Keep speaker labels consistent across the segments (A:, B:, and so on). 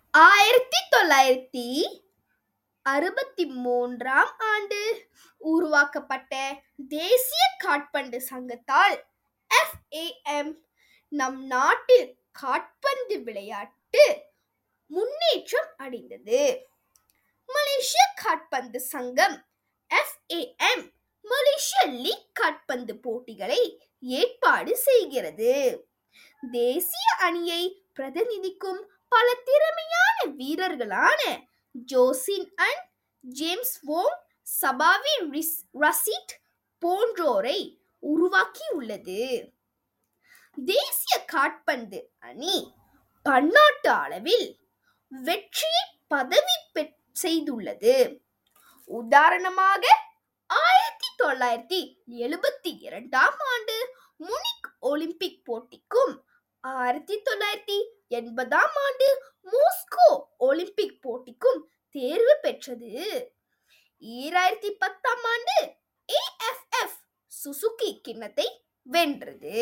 A: ஆயிரத்தி தொள்ளாயிரத்தி அறுபத்தி மூன்றாம் ஆண்டு உருவாக்கப்பட்ட தேசிய காற்பந்து சங்கத்தால் எஃப்ஏஎம் நம் நாட்டில் காற்பந்து விளையாட்டு முன்னேற்றம் அடைந்தது மலேசிய காற்பந்து சங்கம் எஃப்ஏஎம் மலேசிய லீக் காற்பந்து போட்டிகளை ஏற்பாடு செய்கிறது தேசிய அணியை பிரதிநிதிக்கும் பல திறமையான வீரர்களான ஜோசின் அண்ட் ஜேம்ஸ் வோங் சபாவி ரிஸ்- ரசீட் போன்றோரை உருவாக்கியுள்ளது தேசிய காற்பந்து அணி பன்னாட்டு அளவில் வெற்றியை பதவி பெற் செய்துள்ளது உதாரணமாக ஆயிரத்தி தொள்ளாயிரத்தி எழுபத்தி இரண்டாம் ஆண்டு முனிக் ஒலிம்பிக் போட்டிக்கும் ஆயிரத்தி தொள்ளாயிரத்தி எண்பதாம் ஆண்டு மாஸ்கோ ஒலிம்பிக் போட்டிக்கும் தேர்வு பெற்றது ஈராயிரத்தி பத்தாம் ஆண்டு ஏஎஃப்எஃப் சுசுகி கிண்ணத்தை வென்றது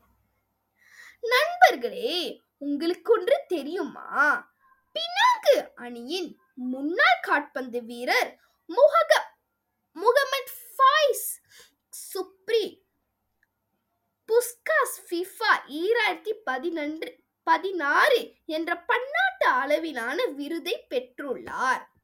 A: நண்பர்களே உங்களுக்கு ஒன்று தெரியுமா பினாங்கு அணியின் முன்னாள் காற்பந்து வீரர் முகக Mohamad Faiz Subri Puskas FIFA ஈராயிரத்தி பதினொன்று பதினாறு என்ற பன்னாட்டு அளவிலான விருதை பெற்றுள்ளார்